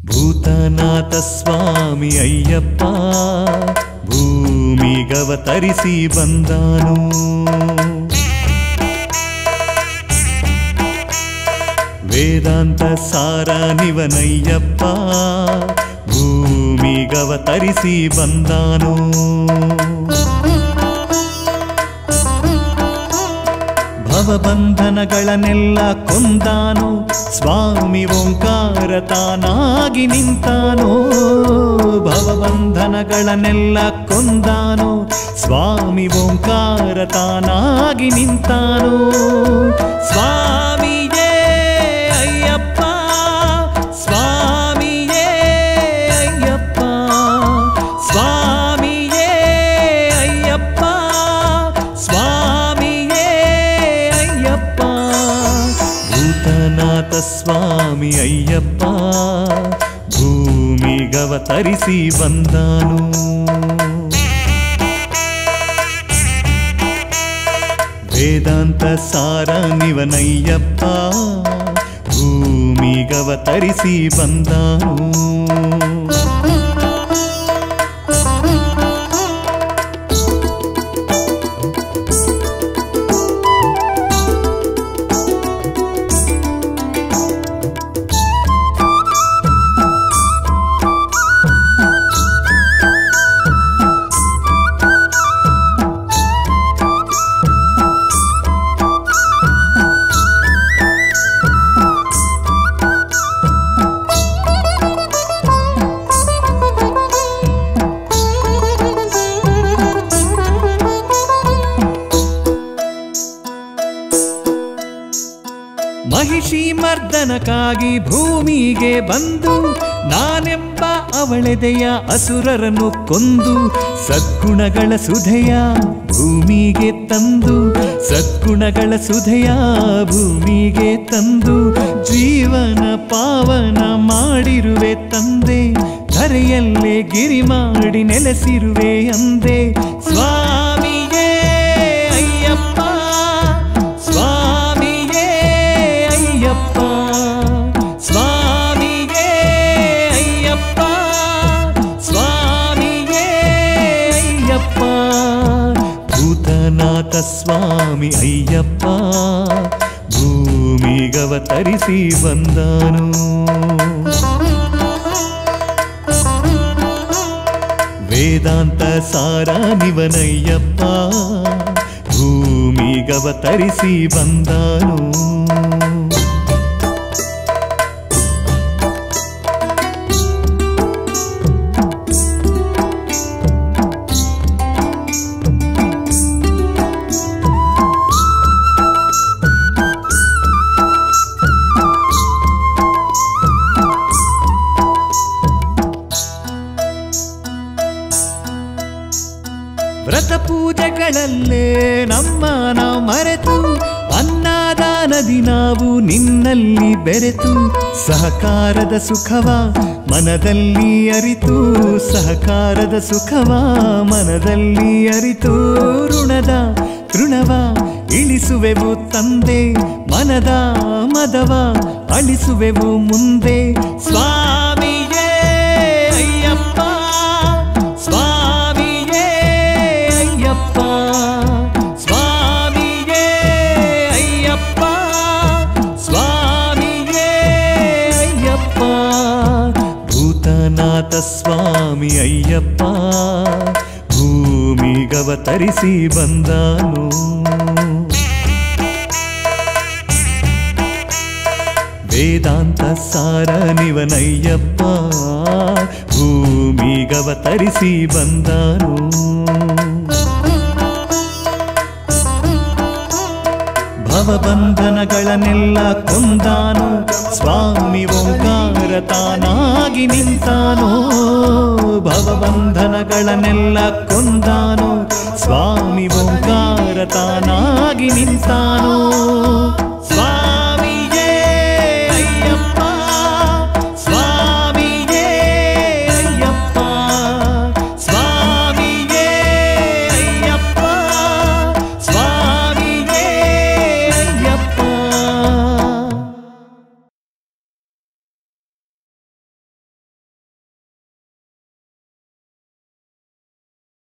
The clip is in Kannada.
ಭೂತನಾಥ ಸ್ವಾಮಿ ಅಯ್ಯಪ್ಪ ಭೂಮಿಗವತರಿಸಿ ಬಂದಾನು ವೇದಾಂತ ಸಾರ ನಿವನಯ್ಯಪ್ಪ ಭೂಮಿಗವತರಿಸಿ ಬಂದಾನು ಭವಬಂಧನಗಳನ್ನೆಲ್ಲ ಕೊಂದಾನು ಸ್ವಾಮಿ ಓಂಕಾರ ತಾನಾಗಿ ನಿಂತಾನು ಭವಬಂಧನಗಳನ್ನೆಲ್ಲ ಕೊಂದಾನು ಸ್ವಾಮಿ ಓಂಕಾರ ತಾನಾಗಿ ನಿಂತಾನು ಸ್ವಾಮಿಯೇ ಅಯ್ಯಪ್ಪ ಸ್ವಾಮಿಯೇ ಅಯ್ಯಪ್ಪ ಸ್ವಾಮಿಯೇ ಅಯ್ಯಪ್ಪ ಸ್ವಾಮಿಯೇ ಅಯ್ಯಪ್ಪ ಭೂತನಾಥ ಸ್ವಾಮಿ ಅಯ್ಯಪ್ಪ ಭೂಮಿಗವತರಿಸಿ ಬಂದಾನು ವೇದಾಂತ ಸಾರ ನಿವನಯ್ಯಪ್ಪ ಭೂಮಿಗವತರಿಸಿ ಬಂದಾನು ಮಹಿಷಿ ಮರ್ದನಕ್ಕಾಗಿ ಭೂಮಿಗೆ ಬಂದು ನಾನೆಂಬ ಅವಳೆದೆಯ ಅಸುರರನ್ನು ಕೊಂದು ಸದ್ಗುಣಗಳ ಸುಧೆಯ ಭೂಮಿಗೆ ತಂದು ಸದ್ಗುಣಗಳ ಸುಧೆಯ ಭೂಮಿಗೆ ತಂದು ಜೀವನ ಪಾವನ ಮಾಡಿರುವೆ ತಂದೆ ಧರೆಯಲ್ಲೇ ಗಿರಿ ಮಾಡಿ ನೆಲೆಸಿರುವೆ ಅಂದೆ ಸ್ವಾಮಿಯೇ ಅಯ್ಯಪ್ಪ ಸ್ವಾಮಿಯೇ ಅಯ್ಯಪ್ಪ ಸ್ವಾಮಿಯೇ ಅಯ್ಯಪ್ಪ ಸ್ವಾಮಿಯೇ ಅಯ್ಯಪ್ಪ ಭೂತನಾಥ ಸ್ವಾಮಿ ಅಯ್ಯಪ್ಪ ಭೂಮಿಗವತರಿಸಿ ಬಂದಾನು ವೇದಾಂತ ಸಾರ ನಿವನಯ್ಯಪ್ಪ ಭೂಮಿಗವತರಿಸಿ ಬಂದಾನು ವ್ರತ ಪೂಜೆಗಳಲ್ಲೇ ನಮ್ಮ ನಾವು ಮರೆತು ಅನ್ನದಾನದಿ ನಾವು ನಿನ್ನಲ್ಲಿ ಬೆರೆತು ಸಹಕಾರದ ಸುಖವ ಮನದಲ್ಲಿ ಅರಿತು ಸಹಕಾರದ ಸುಖವ ಮನದಲ್ಲಿ ಅರಿತು ಋಣದ ತೃಣವ ಇಳಿಸುವೆವು ತಂದೆ ಮನದ ಮದವ ಅಳಿಸುವೆವು ಮುಂದೆ ಸ್ವಾಮಿಯೇ ಅಯ್ಯಪ್ಪ ಸ್ವಾಮಿಯೇ ಅಯ್ಯಪ್ಪ ಸ್ವಾಮಿಯೇ ಅಯ್ಯಪ್ಪ ಸ್ವಾಮಿಯೇ ಅಯ್ಯಪ್ಪ ಭೂತನಾಥ ಸ್ವಾಮಿ ಅಯ್ಯಪ್ಪ ಭೂಮಿಗವತರಿಸಿ ಬಂದಾನು ವೇದಾಂತ ಸಾರ ನಿವನಯ್ಯಪ್ಪ ಭೂಮಿಗವತರಿಸಿ ಬಂದಾನು ಭವಬಂಧನಗಳನ್ನೆಲ್ಲ ಕೊಂದಾನು ಸ್ವಾಮಿ ಓಂಕಾರ ತಾನಾಗಿ ನಿಂತಾನು ಭವಬಂಧನಗಳನ್ನೆಲ್ಲ ಕೊಂದಾನು ಸ್ವಾಮಿ ಓಂಕಾರ ತಾನಾಗಿ ನಿಂತಾನು